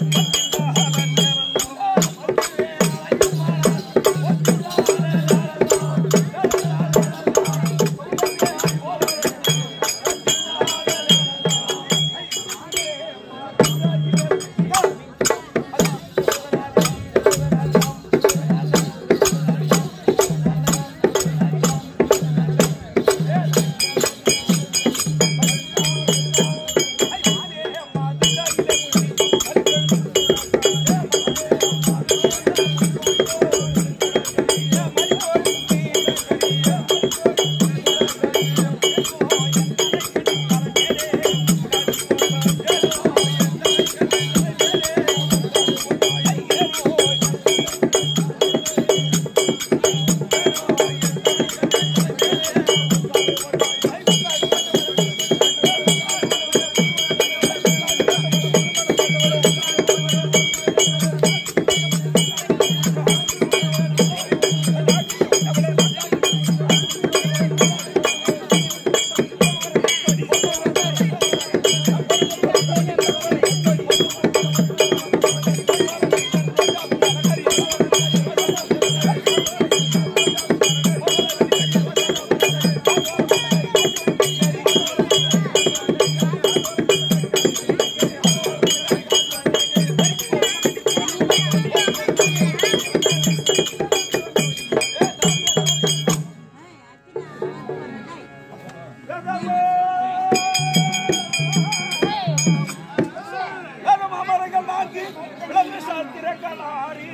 மாமரங்கள் நான்கு விலங்கு சாத்திர கலாரி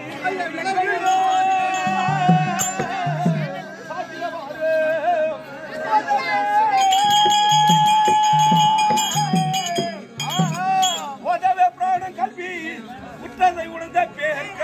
உதவே பிராணம் கல்வி உற்றதை உணர்ந்த பேர்க்க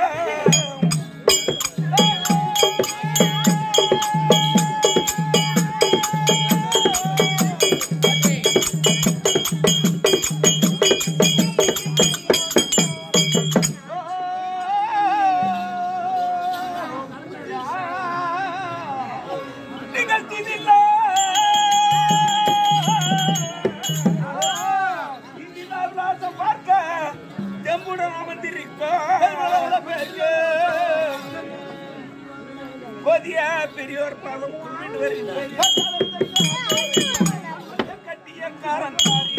நிகழ்த்தினில்ல இந்தினால் விலாசம் பார்க்க தெம்புடன் போதிய பெரியோர் பாதம் கும்பிட்டு வருகின்றேன் கட்டிய காரந்தாரி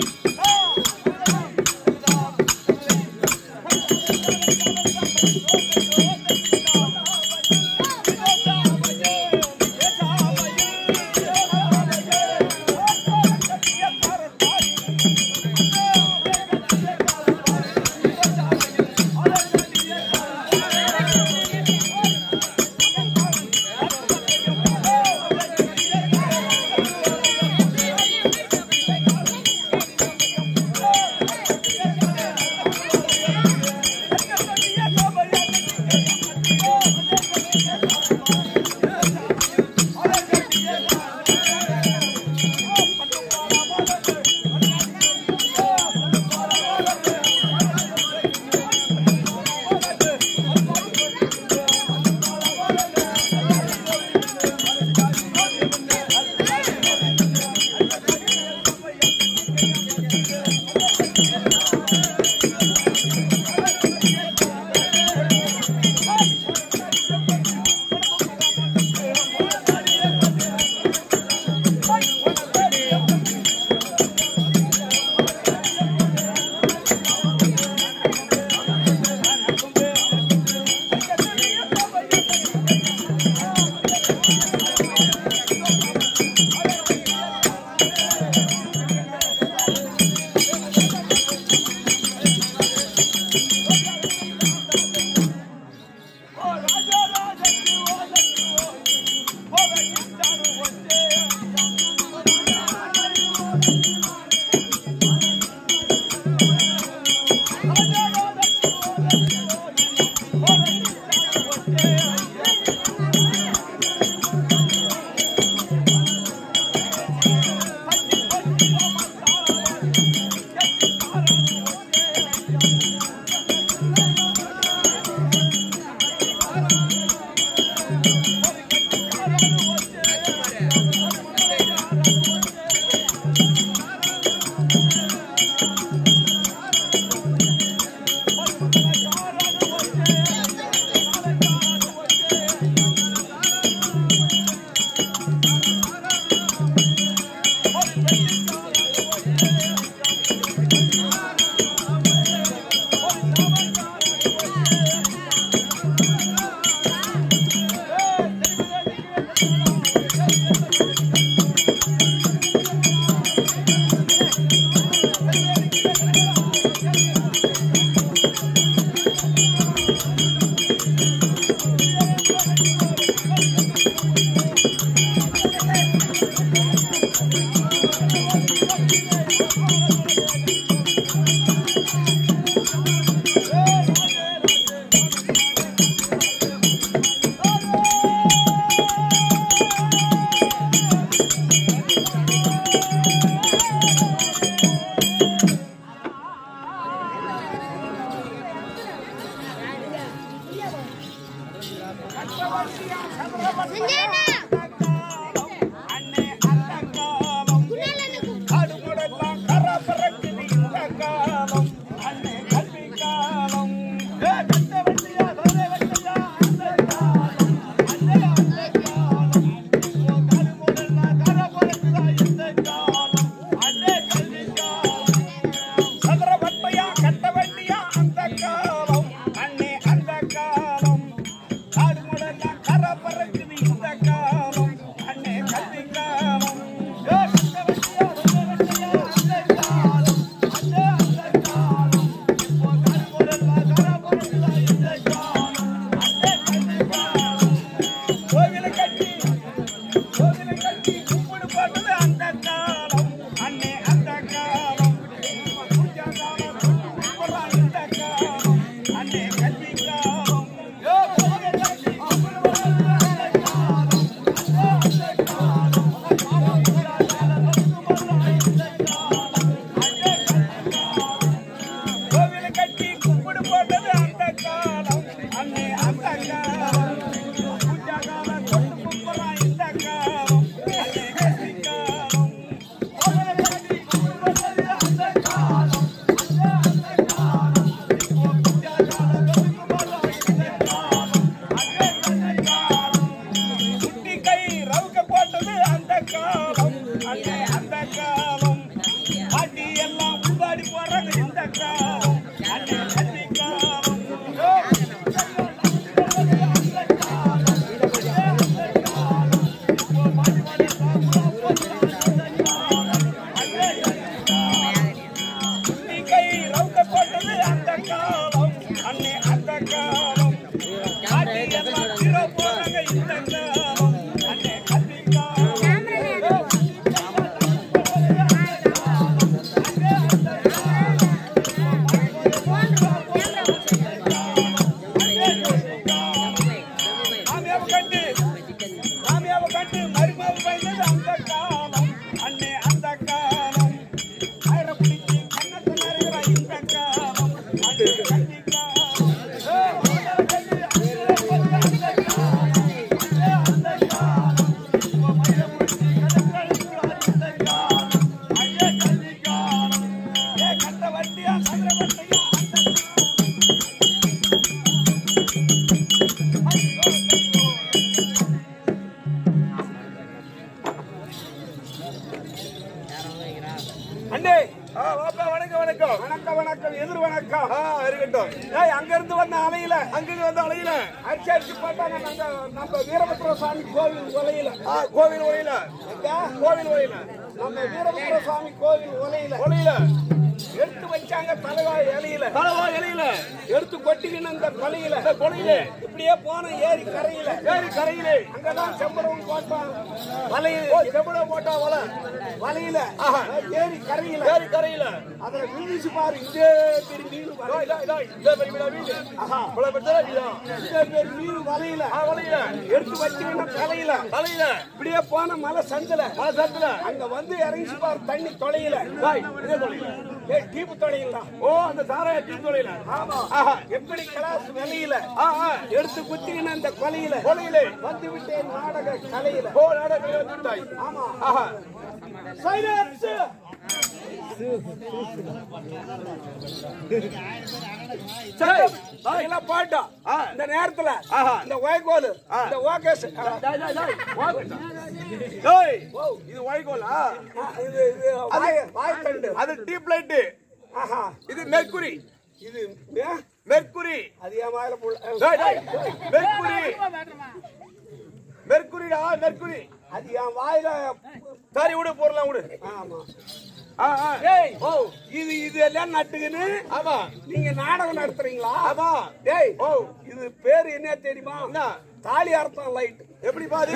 ஆ கட்டவண்டியா சந்திரவண்டியா அண்ணே அந்த காலம் காடுமுடெல்லாம் கரை பறக்குது இந்த காலம் அண்ணே கல்வி காலம் ஏ கட்டவண்டியா சந்திரவண்டியா அந்த காலம் அண்ணே அந்த காலம் ஓ காடுமுடெல்லாம் கரை பறக்குதா இந்த காலம் அண்ணே கல்வி காலம் சதுரவட்டையா கட்டவண்டியா அந்த காலம் அண்ணே அந்த காலம் காடு முடலாம் கரை பறக்குது இந்த காலம் அண்ணே கல்வி காலம் ஏ கட்டவண்டியா, சதுரவட்டையா, அந்த காலம், அண்ணே அந்த காலம். இப்போ காடு முடலாம் கரை பறக்குதா இந்த காலம், அண்ணே கல்வி காலம். கோவிலை கட்டி கோவிலை கட்டி கும்பிடு போட்டது அந்த காலம் அண்ணே அந்த காலம் பூஜா காலம் கும்பிடுறான் இந்த காலம் அண்ணே கல்வி காலம் யோ, கோவிலை கட்டி கும்பிடு போட்டது அந்த காலம் அண்ணே அந்த காலம் பூஜா காலம் கும்பிடுறான் இந்த காலம் அண்ணே கல்வி காலம் கோவிலை கட்டி கும்பிடு போட்டது அந்த காலம் அண்ணே அந்த காலம் பூஜா காலம் கொண்டு கும்பிடுறான் இந்த காலம் அண்ணே கல்வி காலம் கோவிலை கட்டி கும்பிடு போட்டது அந்த காலம் அண்ணே அந்த காலம் இப்போ பூஜா காலம் கொண்டு கும்பிடுறான் இந்த காலம் அண்ணே கல்வி காலம் குட்டி கை ரவுக்க போட்டது அந்த காலம் அண்ணே அந்த காலம் பாட்டி எல்லாம் உள்வாடி போடுறது இந்த காலம் அண்ணே கல்வி காலம் யோ, அந்த காலம், அந்த காலம். இப்போ பாட்டி பாட்டி எல்லாம் உள்வாடி போடுறது அந்த காலம், அண்ணே கல்வி காலம். குட்டி கை ரவுக்க போட்டது அந்த காலம் அண்ணே அந்த காலம் பாட்டி எல்லாம் திர போறாங்க இந்த காலம் அண்ணே கல்வி காலம் மாமியாவை கண்டு மாமியாவை கண்டு மருமகள் பயந்தது அந்த காலம் அண்ணே அந்த காலம் ஆயிரம் பிடிச்சி கண்ணத்தை நிறைகிற இந்த காலம் அண்ணே கல்வி காலம் ஏ, மாமியாவை கண்டு அந்த காலம், அண்ணே அந்த காலம் இப்போ மயிலை பிடிச்சி கண்ணத்தை நிறைகிற இந்த காலம் அண்ணே கல்வி காலம் ஏ கட்ட வண்டியா சந்திர வண்டியா அந்த காலம் அண்ணே ஆ, வாப்பா, வணக்கம் வணக்கம் வணக்கம் வணக்கம் எதிர் வணக்கம் ஆ, இருக்கட்டும் ஏய் அங்க இருந்து வந்த அலையில அங்கிருந்து வந்த அலையில அடிச்சு அடிச்சு பார்த்தாங்க நாங்க நம்ம வீரபத்ர சுவாமி கோவில் உலையில ஆ, கோவில் ஒளியில எங்க? கோவில் ஒளியில நம்ம வீரபத்ர சுவாமி கோவில் உலையில ஒளியில எடுத்து வச்சாங்க தலைவாய் இலையில தலவா இலையில எடுத்து கொட்டிக்கின்னு அந்த கொலையில இந்த கொலையிலே இப்படியே போன ஏரி கரையில ஏரி கரையிலே அங்கதான் செம்பரம் போட்டான் ஓ வலையில செம்பட போட்டா வலை வலையில ஆஹா. ஏரி கரையில ஏரி கரையில அதுல விழுந்துச்சு பாரு இதே பெரிய மீன் இதோ, வலை. இதோ, இதோ, இதோ பெரிய மீனா மீன். ஆஹா. இவ்வளவு பெருசா இதோ. இதே பெரிய மீன் வலையில ஆ, வலையில எடுத்து வச்சுக்கின தலையில தலையில இப்படியே போன மலை சந்தில மலை சாத்துல அங்க வந்து இறங்கி பாரு தண்ணி தொலையில டேய், இதே தொலையில ஏ டீப்பு தொலையில ஓ அந்த சாராய டீ தொலையில ஆமா ஆஹா. எப்படி கிளாஸ் வெளியில ஆ, ஆ. எடுத்து குத்திக்கின அந்த கொலையில கொலையிலே வந்து விட்டேன் நாடக கலையில ஓ நாடகம் வந்துட்டாய் ஆமா ஆஹா சைலன்ஸ் எல்லாம் பாட்டோம் ஆ. இந்த நேரத்துல ஆஹா. இந்த ஒயகோல் ஆ. இந்த ஓகேஸ் டேய், டேய், டேய், வாங்க. டேய், இது வைகோலா இது இது வாய் வாய்த்தண்டு அது டீப் லைட் ஆஹா இது மெர்க்குரி இது ஏ? மெர்க்குரி அது என் வாயில புள்ள டேய், டேய், மெர்க்குரி மெர்க்குரிடா மெர்க்குரி அது என் வாயில சரி விடு போடலாம் விடு ஆமா ஆ, ஆ. டேய் ஓ இது இது எல்லாம் நட்டுக்குன்னு ஆமா நீங்க நாடகம் நடத்துறீங்களா ஆமா டேய் ஓ இது பேரு என்ன தெரியுமா என்ன தாலி அர்த்தம் லைட் எப்படி பாது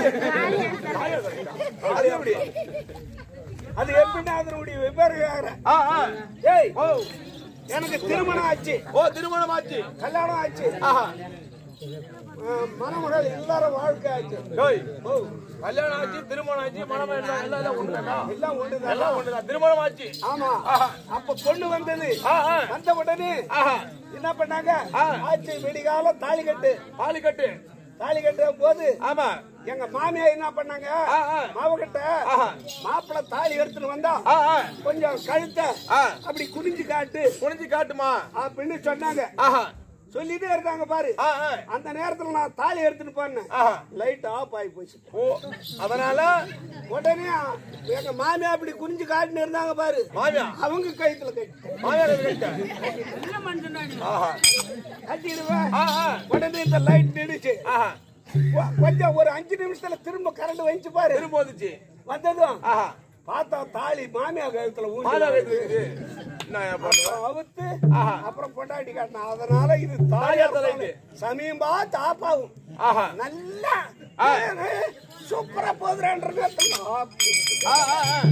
அது எப்படி அது எப்படின்னா அதனுடைய விவரம் ஆ ஆ டேய் ஓ எனக்கு திருமணம் ஆச்சு ஓ திருமணம் ஆச்சு கல்யாணம் ஆச்சு ஆஹா அஹ், மணமகள் எல்லாரும் வாழ்க்கை ஆச்சு டேய் ஓ கல்யாணம் ஆச்சு திருமணம் ஆச்சு மனம் எல்லாம் எல்லாம் எல்லாம் ஒண்ணுதானா எல்லாம் ஒண்ணுதான் எல்லாம் ஒண்ணுதான் திருமணம் ஆச்சு ஆமா ஆஹா. அப்ப பொண்ணு வந்தது ஆ ஆ வந்த உடனே ஆஹா என்ன பண்ணாங்க ஆ. ஆச்சு வெடிகாலம் தாலி கட்டு தாலி கட்டு தாலி கட்டுற போது ஆமா எங்க மாமியா என்ன பண்ணாங்க ஆ, ஆ. மாவகிட்ட ஆஹா. மாப்பிள்ளை தாலி எடுத்துன்னு வந்தா ஆ, ஆ, கொஞ்சம் கழுத்த ஆ. அப்படி குனிஞ்சு காட்டு குனிஞ்சு காட்டுமா அப்படின்னு சொன்னாங்க ஆஹா சொல்லிட்டே இருக்காங்க பாரு ஆ, ஆ. அந்த நேரத்துல நான் தாலி எடுத்துட்டு போனேன் ஆஹா. லைட் ஆஃப் ஆகி போச்சு ஓ அதனால உடனே எங்க மாமியா அப்படி குனிஞ்சு காட்டுன்னு இருந்தாங்க பாரு மாமியா அவங்க கைத்துல கட்டி மாமியா கிட்ட ஆஹா கட்டிடுவேன் ஆ, ஆ. உடனே இந்த லைட் நின்றுச்சு ஆஹா கொ- கொஞ்சம் ஒரு அஞ்சு நிமிஷத்துல திரும்ப கரண்ட் வந்துச்சு பாரு திரும்ப வந்துச்சு வந்ததும் ஆஹா பார்த்தா தாலி மாமியா கழுத்துல ஊசி மாமியா கிட்ட இருக்கு நான் பண்ணுவேன் அப்புறம் அவுத்து ஆஹா. அப்புறம் பொண்டாட்டி காட்டினா அதனால இது தாலியா தாலியா தலைக்கு. சமீபா தாப்பாகும் ஆஹா நல்லா ஆ. சூப்பரா போதுறான்றது ஆ, ஆ, ஆ.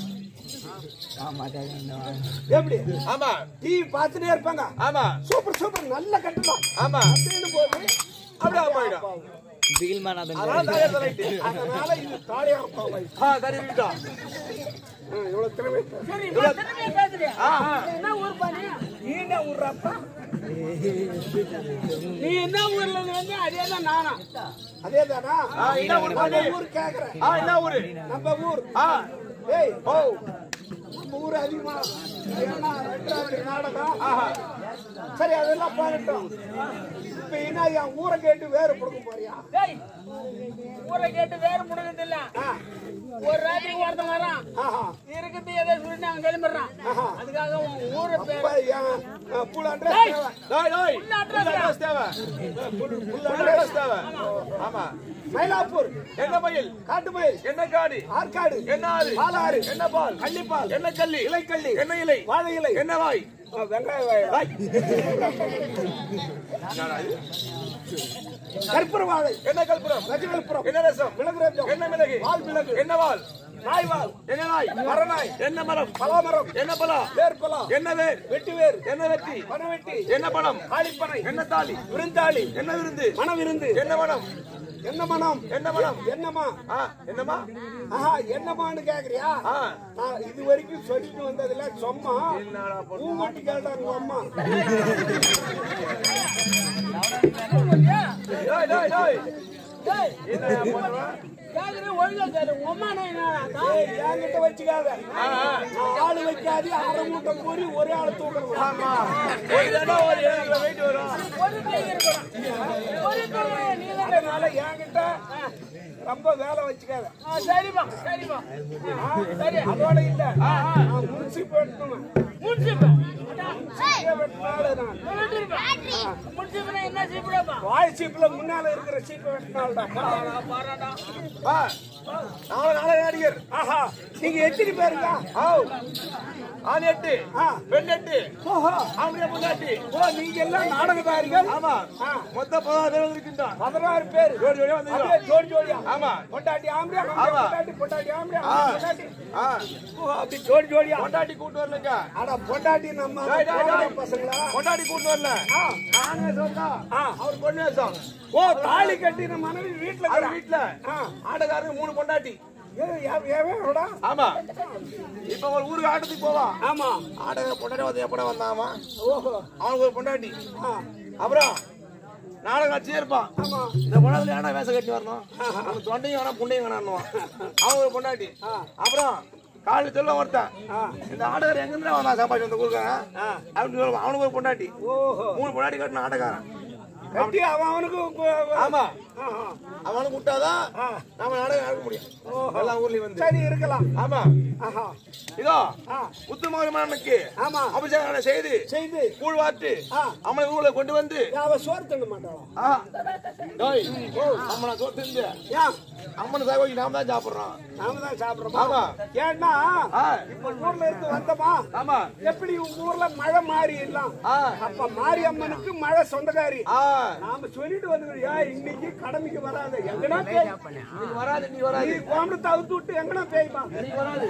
எப்படி ஆமா டிவி பார்த்துட்டே இருப்பாங்க ஆமா சூப்பர் சூப்பர் நல்ல கட்டலாம் ஆமா அப்படின்னு போது அப்படியே ஆமாயிடும் ஆப்பாகும். அதனால தாலியா தலைக்கு அதனால இது தாலியா பாவாய் ஆ சரி விட்டா இவ்வளவு திறமை ஆ ஆ. நீ என்ன ஊர்றப்பா நீ என்ன ஊர்ல இருந்து வந்து அதே தான் நானா அதே தானா ஆ, என்ன ஊர் நம்ம பாரு? ஊர் கேக்குறேன் ஆ என்ன ஊரு நம்ம ஊர் ஆ ஏய் ஓ நம்ம ஊர் அதிகமா ஏன்னா ரெண்டாவது நாடகம் ஆஹா சரி அதெல்லாம் பாருட்டோம் இப்ப என்ன என் ஊரை கேட்டு வேற கொடுக்க போறியா டேய் ஊரை கேட்டு வேற முடிஞ்சது இல்ல ஆ, ஒரு ராத்திரி ஒருத்தன் வரான் ஆஹா இருக்குது ஏதோ சொல்லி நாங்க கிளம்பிடுறான் ஆஹா. அதுக்காக உன் ஊரை அப்ப பேர் என் புல் அட்ரஸ் டேய். தேவை டேய் டேய் Full address full address தேவை புல் full அட்ரஸ் address தேவை ஆமா மயிலாப்பூர் என்ன மயில் காட்டு மயில் என்ன காடு ஆற்காடு என்ன ஆறு பாலாறு என்ன பால் கள்ளிப்பால் என்ன கல்லி இலைக்கள்ளி என்ன இலை வாழை இலை என்ன வாய் ஆ, வெங்காய வாழை என்னடா இது? கற்பூர வாழை என்ன கல்புரம் ரஜகல்புரம் என்ன ரசம் மிளகு ரஜம் என்ன மிளகு வால் மிளகு என்ன வால் நாய் வால் என்ன நாய் மரநாய் என்ன மரம் பலாமரம் என்ன பலா வேர்பலா என்ன வேர் வெட்டி வேர் என்ன வெட்டி பனவெட்டி என்ன பணம் ஆழிப்பனை என்ன தாலி விருந்தாளி என்ன விருந்து மணவிருந்து என்ன மனம் என்ன மனம் என்ன மனம் என்னமா ஆ என்னமா ஆஹா என்னமான்னு கேக்குறியா ஆ நான் இது வரைக்கும் சொல்லிட்டு வந்ததுல சும்மா என்னடா பொண்ணு? பூங்கொட்டி கேட்டாங்க அம்மா டேய் டேய் டேய் டேய் என்னடா பண்ணுவ கேக்குறது ஒழுங்கா கேளு உமா நான் என்னடா ஏய், என்கிட்ட வச்சுக்காத ஆ ஆ நான் ஆளு வைக்காது அரை மூட்டை பூரி ஒரே ஆளு தூக்கணும் ஆமா ஒரு தடவை ஒரு ஏழு கிலோ weight வரும் ஒரு கை இருக்கணும் ஒரு கை நீ தான் அதனால என்கிட்ட ரொம்ப வேலை வச்சுக்காத ஆ, சரிப்பா சரிப்பா ஆ, சரி அதோட இல்ல நான் முடிச்சு போட்டணும் முடிச்சுப்பா வெட்டினால நான் முடிச்சுப்பா என்ன சீப்பிடப்பா வாய் சீப்புல முன்னால இருக்கிற சீப்பை வெட்டினால்டா பாராடா ஆ நாளை நாளை நடிகர் ஆஹா நீங்க எத்தனை பேருங்க ஆவ் ஆண் எட்டு ஆ. பெண் எட்டு ஓஹோ ஆம்பளை பொண்டாட்டி ஓ நீங்க எல்லாம் நாடகதாரிகள் ஆமா ஆ. மொத்தம் பதினாறு பேர் இருக்கின்றான் பதினாறு பேர் ஜோடி ஜோடியா வந்து அப்படியே ஜோடி ஜோடியா ஆமா பொண்டாட்டி ஆம்படியா ஆமா. பொண்டாட்டி பொண்டாட்டி ஆம்படியா ஆ. பொண்டாட்டி ஆ ஓ, அப்படி ஜோடி ஜோடியா பொண்டாட்டி கூட்டு வரலங்க அட பொண்டாட்டி நம்ம டேய், டேய், போன டேய். பசங்களா பொண்டாட்டி கூட்டு வரல ஆ. நான் வேஷம் தான் ஆ. அவர் பொண்ணு வேஷம் ஓ தாலி கட்டின மனைவி வீட்டுல அவர் இருக்கிறா. வீட்டுல ஆ. ஆட்டக்காரங்க மூணு பொண்டாட்டி ஏய், யா- எவன்டா? ஆமா இப்ப ஒரு ஊருக்கு ஆட்டத்துக்கு போவான் ஆமா ஆட்டக்கார பொண்டாட்டி வந்து எப்பட வந்தாமா ஓஹோ அவனுக்கு ஒரு பொண்டாட்டி ஆ, அப்புறம் நாடகம் ஆச்சியே இருப்பான் ஆமா இந்த படத்துல ஏன்டா வேஷம் கட்டி வரணும் அவன் தொண்டையும் வேணாம் புண்டையும் வேணாம் அவன் ஒரு பொண்டாட்டி அப்புறம் காலையில் சொல்ல ஒருத்தன் ஆ. இந்த ஆடகாரன் எங்க இருந்தா வந்தான் சாப்பாடு வந்து கொடுக்காங்க ஆ. அப்படின்னு சொல்லுவான் அவனுக்கு ஒரு பொண்டாட்டி ஓஹோ மூணு பொண்டாட்டி கட்டின ஆட்டக்காரன் கட்டி அவன் அவனுக்கு கு- ஆமா ஆஹா. அவனுக்கு விட்டாதான் ஆ. நாம நாடகம் நடக்க முடியும் எல்லா ஊர்லயும் வந்து சரி இருக்கலாம் ஆமா ஆஹா இதோ ஆ, உத்தமகமானுக்கு ஆமா அபிஷேகம் செய்து செய்து கூழ் வாட்டு ஆ. அவனை ஊர்ல கொண்டு வந்து அவ சோறு தின்ன மாட்டாளா ஆ. டேய், அம்மனை சோறு தின்னு ஏன் அம்மனை சாகோக்கி நாம தான் சாப்பிடுறோம் நாம தான் சாப்பிடுறோமா ஆமா. ஏன்னா ஆ. இப்ப ஊர்ல இருந்து வந்தோமா ஆமா எப்படி உங்க ஊர்ல மழை மாறி எல்லாம் ஆ அப்ப மாரியம்மனுக்கு மழை சொந்தக்காரி ஆ நாம சொல்லிட்டு வந்துக்கிறியா இன்னைக்கு கடமைக்கு வராது எங்கனா பேய் நீ வராது நீ வராது நீ கோமணத்தை அவுத்து விட்டு எங்கனா பேய்மா நீ வராது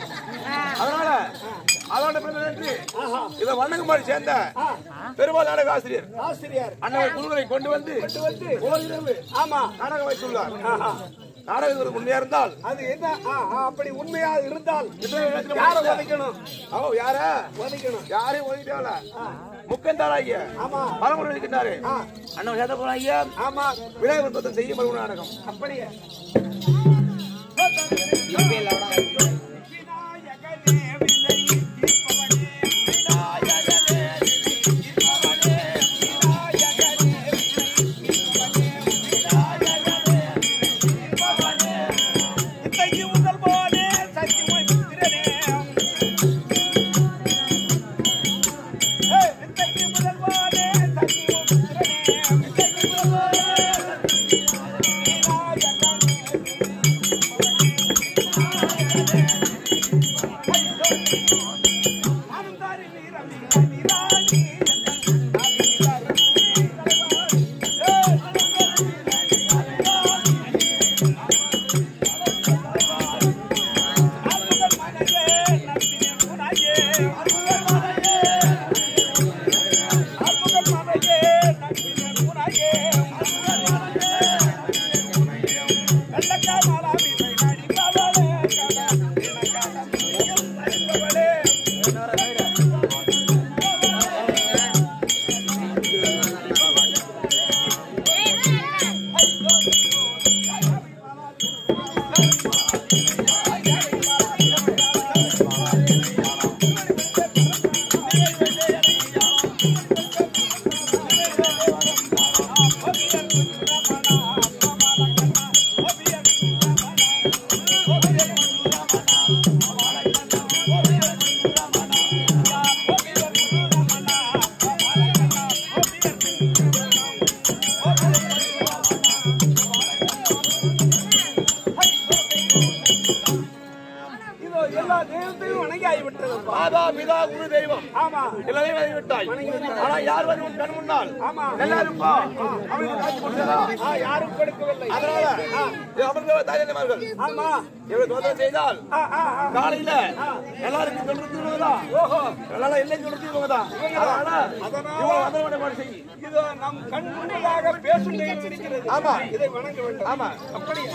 அதனால அதோட பிறகு ஆஹா இத வண்ணங்குமாரி சேர்ந்த ஆ, பெருமாள் நாடக ஆசிரியர் ஆசிரியர் அண்ணன் குழுக்களை கொண்டு வந்து கொண்டு வந்து ஓரிரவு ஆமா நாடகம் வைத்துள்ளார் ஆஹா. நாடகத்திற்கு முன்னே இருந்தால் அது என்ன ஆ, ஆ, அப்படி உண்மையா இருந்தால் இன்றைய இடத்துல யார மனுஷன். உதைக்கணும் ஓ யார உதைக்கணும் யாரையும் ஒதுக்கிட்டால முக்கந்தாராகிய ஆமா பலமுறை இருக்கின்றாரு ஆ, அண்ணன் சேத போன ஐயா ஆமா விநாயகர் தத்தம் செய்யும் மறுபடியும் நாடகம் அப்படியே இதோ எல்லா தெய்வத்தையும் வணங்கி ஆகிவிட்டதுப்பா மாதா பிதா குரு தெய்வம் ஆமா எல்லாரையும் வணங்கி விட்டாய் ஆனா யார் வந்து உன் கண் முன்னால் ஆமா நல்லா இருப்பா அவனுக்கு காட்சி கொடுத்ததா ஆ, யாரும் கொடுக்கவில்லை அதனால இது அமர்ந்த தாயந்தமார்கள் ஆமா இவரை தோற்றம் செய்தால் ஆ, ஆ, ஆ. காலையில எல்லாருக்கும் சொல்றது இவங்கதான் ஓஹோ எல்லாரும் இல்லை சொல்றது இவங்கதான் அதனால இவங்க வந்து வழிபாடு செய் இதோ நம் கண் முன்னதாக பேசும் தெய்வம் இருக்கிறது ஆமா. இதை வணங்க வேண்டும் ஆமா அப்படியே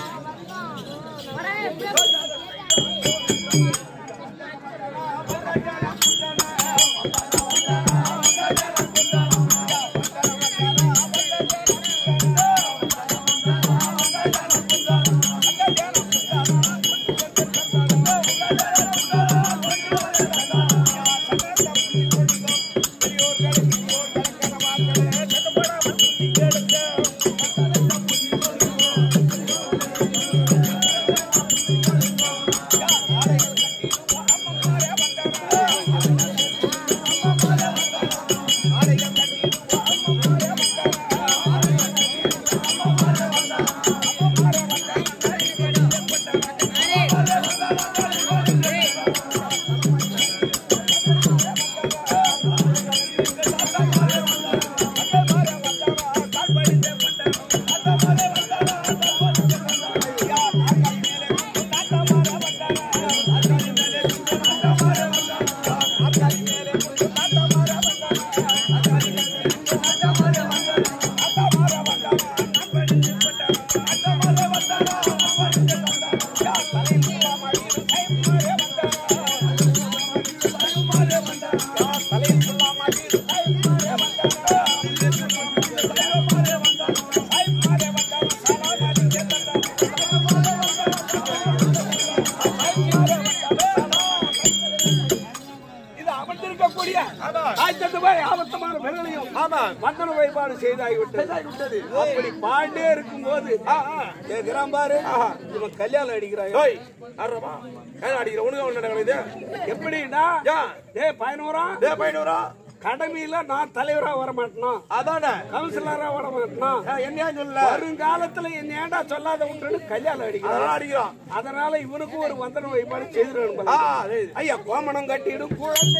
இது அமர்ந்திருக்கக்கூடிய ஆயிரத்தி ரூபாய் ஆபத்தமான பெண்களையும் ஆமா மங்கள வழிபாடு செய்தாகிவிட்டது விட்டது அப்படி பாண்டே இருக்கும்போது கேக்குறான் பாரு இவன் கல்யாணம் அடிக்கிறான் ஓய் ஆடுறமா ஏன் அடிக்கிற உனக்கு அவன் நடக்குது எப்படின்னா ஏன் டேய் பதினோராம் டே பையனூரா கடமையில நான் தலைவரா வர மாட்டேனா அதானே கவுன்சிலரா வர மாட்டேனா என்னையா சொல்ல வருங்காலத்துல என்ன ஏன்டா சொல்லாத விட்டுன்னு கல்யாணம் அடிக்கிறான் அதெல்லாம் அடிக்கிறான் அதனால இவனுக்கும் ஒரு வந்தன வழிபாடு செய்திடணும் ஆ போல. அதே ஐயா கோமணம் கட்டிடும்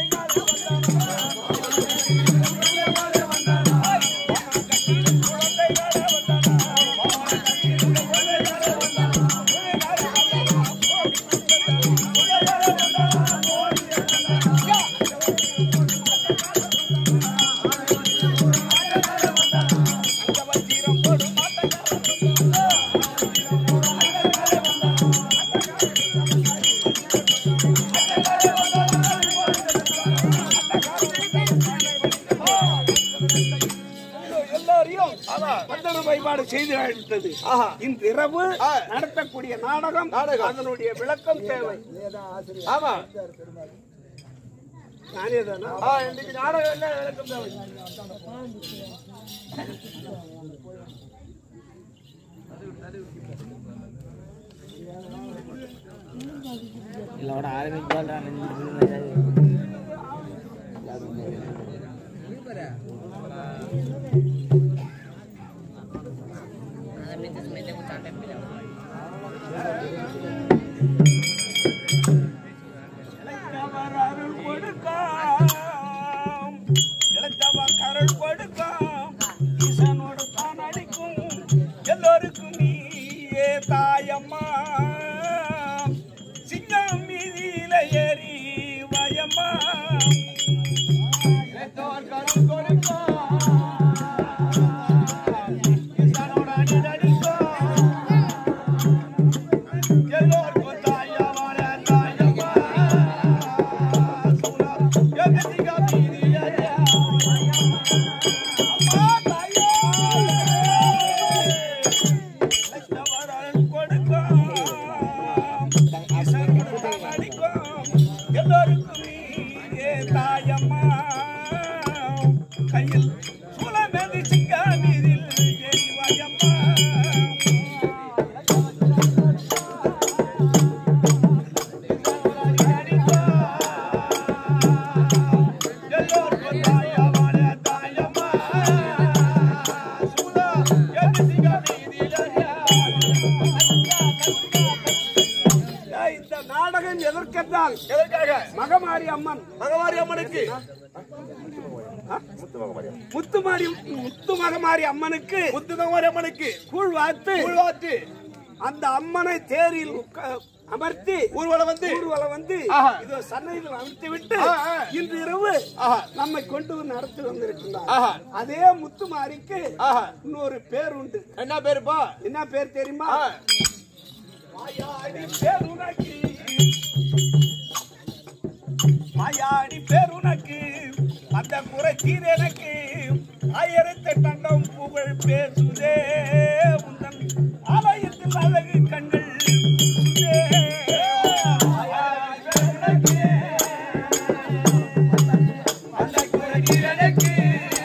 குழந்தைகள் எல்லோரையும் பந்தன வழிபாடு செய்து அழைத்தது ஆஹா. இன்று இரவு ஆ. நடத்தக்கூடிய நாடகம் நாடகம். அதனுடைய விளக்கம் தேவை ஆமா நானே தானா ஆ, இன்னைக்கு நாடகம் என்ன விளக்கம் தேவை இல்லோட ஆரம்பிக்கலாம் இளைத்தவர் அருள் கொடுக்காம் இளைத்தவர் கருள் கொடுக்காம் ஈசனோடு தான் அடிக்கும் எல்லோருக்கும் நீயே தாயம்மா சிங்கம் மீதியில ஏறி வயம்மா இளைத்தவர் கருள் கொடுக்காம் ஈசனோடு அடி அடிக்கும் எல்லோருக்கும் தாயமான தாயம்மா எதிரிக மீதியையா அம்மா தாயே லட்சவரன் கொடுக்கும் ஈசன் கொடுத்தான் அடிக்கும் எல்லோருக்கும் நீயே தாயம்மா கையில் சூலமெதி சிங்க மீதில் எரிவாயம்மா இந்த நாடகம் எதற்கென்றால் எதற்காக மகமாரி அம்மன் மகவாரி அம்மனுக்கு முத்துமாரி முத்து மகமாரி அம்மனுக்கு முத்து மகவாரி அம்மனுக்கு கூழ் வார்த்து உள்வாத்து அந்த அம்மனை தேரில் உட்கா- அமர்த்தி ஊர்வலம் வந்து ஊர்வலம் வந்து ஆஹா. இதோ சன்னதியில் அமர்த்தி விட்டு ஆ, ஆ. இன்று இரவு ஆஹா. நம்மை கொண்டு வந்து நடத்தி வந்திருக்கின்றார் ஆஹா. அதே முத்துமாரிக்கு ஆஹா. இன்னொரு பேர் உண்டு என்ன பேருப்பா என்ன பேர் தெரியுமா ஆ. மாயாடி பேருனக்கு மாயாடி பேருனக்கு அந்த குறை தீர் எனக்கு ஆயிரத்தி தண்டம் புகழ் பேசுதே உந்தன் ஆலயத்தில் அழகு கண்கள் சுதே. மாயாடி பேருனக்கு, அந்த குறை தீர் எனக்கு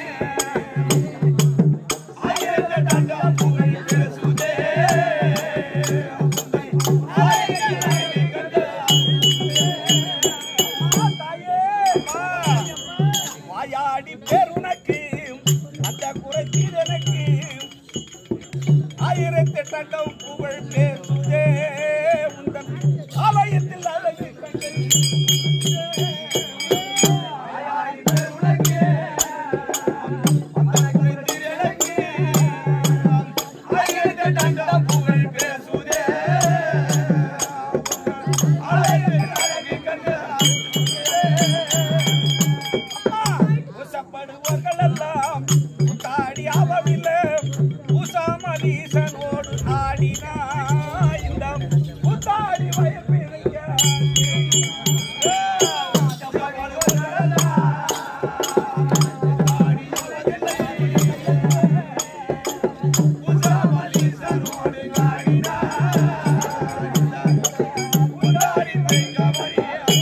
ஆயிரத்தி தண்டம் புகழ் பேசுதே வாயாடி பேர் உனக்கு அந்த குறைச்சீர் எனக்கு ஆயிரத்தி தண்டம் புகழ் பேசுதே உந்தன் ஆலயத்தில் அழகு கண்டு வாயாடி பேர் உனக்கு அந்த குறைச்சீர் எனக்கு ஆயிரத்தி தண்டம் புகழ் பேசுதே ஆலயத்தில் அழகு கண்டு பூசப்படுவர்கள் எல்லாம் கூத்தாடி ஆவவில்லை பூசாமலீசனோடு ஆடினா இந்த கூத்தாடி வயப்பிழைக்க பூசாமலீசனோடு ஆடினா கூத்தாடி வைக்க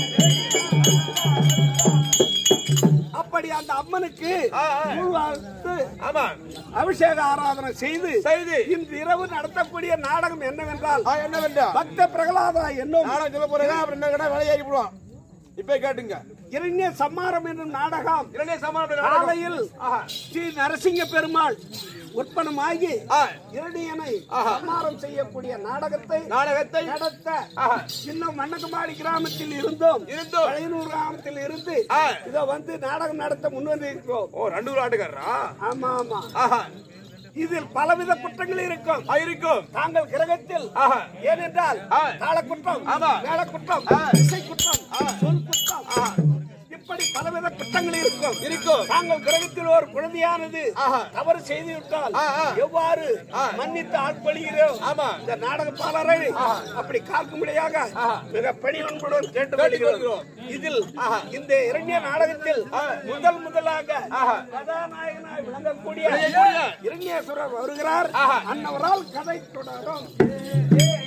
அப்படி அந்த அம்மனுக்கு ஆ, ஆ. உருவாழ்த்து ஆமா அபிஷேக ஆராதனை செய்து செய்து இன்று இரவு நடத்தக்கூடிய நாடகம் என்னவென்றால் ஆ, என்னவென்றா பக்த பிரகலாதா என்னும் நாடகம் சொல்ல போறேன் அப்புறம் என்ன கடை வேலையாகி போடுவான் இப்ப கேட்டுங்க இரண்ய சம்மாரம் என்னும் நாடகம் இரண்டே சமாளம் காலையில் ஸ்ரீ நரசிங்க பெருமாள் உற்பனமாகி ஆ. இரணியனை ஆஹா. சம்மாரம் செய்யக்கூடிய நாடகத்தை நாடகத்தை நடத்த ஆஹா. இன்னும் மண்ணகுமாடி கிராமத்தில் இருந்தோம் இருந்தோம். பழையனூர் கிராமத்தில் இருந்து ஆ. இதோ வந்து நாடகம் நடத்த முன்வந்து இருக்கிறோம் ஓ ரெண்டு ஊர் ஆட்டுக்காரரா ஆமா ஆமா ஆஹா இதில் பலவித குற்றங்கள் இருக்கும் ஆ, இருக்கும் தாங்கள் கிரகத்தில் ஆஹா. ஏனென்றால் ஆ. தாள குற்றம் ஆமா. மேல குற்றம் ஆ. இசை குற்றம் சொல் குற்றம் இப்படி பலவித குற்றங்கள் இருக்கும் இருக்கும். தாங்கள் கிரகத்தில் ஒரு குழந்தையானது ஆஹா. தவறு செய்து விட்டால் ஆ, ஆ. எவ்வாறு மன்னித்து ஆட்படுகிறோம் ஆமா. இந்த நாடக பாலரை அப்படி காக்கும்படியாக மிக பணிவன்புடன் கேட்டுக்கொள்கிறோம். கேட்டுக்கொள்கிறோம் இதில் இந்த இரண்ய நாடகத்தில் முதல் முதலாக கதாநாயகனாய் விளங்கக்கூடிய விளங்கக்கூடிய இரண்யேஸ்வரர் வருகிறார் ஆஹா. அன்னவரால் கதை தொடரும்